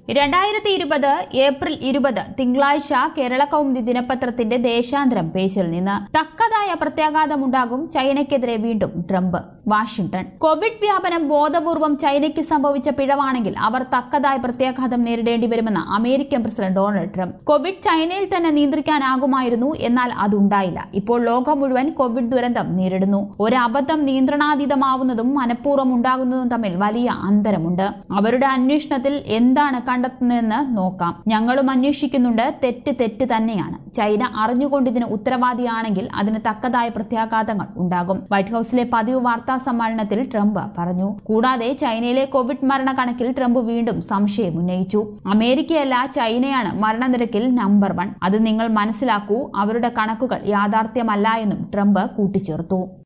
രണ്ടായിരത്തി ഇരുപത് ഏപ്രിൽ ഇരുപത് തിങ്കളാഴ്ച കേരള കൗമുദി ദിനപത്രത്തിന്റെ ദേശാന്തരം പേജിൽ നിന്ന് തക്കതായ പ്രത്യാഘാതമുണ്ടാകും ചൈനയ്ക്കെതിരെ വീണ്ടും ട്രംപ് വാഷിംഗ്ടൺ കോവിഡ് വ്യാപനം ബോധപൂർവം ചൈനയ്ക്ക് സംഭവിച്ച പിഴവാണെങ്കിൽ അവർ തക്കതായ പ്രത്യാഘാതം നേരിടേണ്ടി വരുമെന്ന് American president Donald Trump Covid ചൈനയിൽ തന്നെ നിയന്ത്രിക്കാനാകുമായിരുന്നു എന്നാൽ അതുണ്ടായില്ല ഇപ്പോൾ ലോകം മുഴുവൻ കോവിഡ് ദുരന്തം നേരിടുന്നു ഒരു അബദ്ധം നിയന്ത്രണാതീതമാവുന്നതും മനഃപൂർവ്വം ഉണ്ടാകുന്നതും തമ്മിൽ വലിയ അന്തരമുണ്ട് അവരുടെ അന്വേഷണത്തിൽ എന്താണ് കണ്ടെത്തുന്നതെന്ന് നോക്കാം ഞങ്ങളും അന്വേഷിക്കുന്നുണ്ട് തെറ്റ് തെറ്റ് തന്നെയാണ് ചൈന അറിഞ്ഞുകൊണ്ട് ഇതിന് ഉത്തരവാദിയാണെങ്കിൽ അതിന് തക്കതായ പ്രത്യാഘാതങ്ങൾ ഉണ്ടാകും വൈറ്റ് ഹൌസിലെ പതിവ് വാർത്താ സമ്മേളനത്തിൽ ട്രംപ് പറഞ്ഞു കൂടാതെ ചൈനയിലെ കോവിഡ് മരണക്കണക്കിൽ ട്രംപ് വീണ്ടും സംശയം ഉന്നയിച്ചു അമേരിക്കയല്ല ചൈനയാണ് മരണനിരക്കിൽ നമ്പർ വൺ അത് നിങ്ങൾ മനസ്സിലാക്കൂ അവരുടെ കണക്കുകൾ യാഥാർത്ഥ്യമല്ല എന്നും ട്രംപ് കൂട്ടിച്ചേർത്തു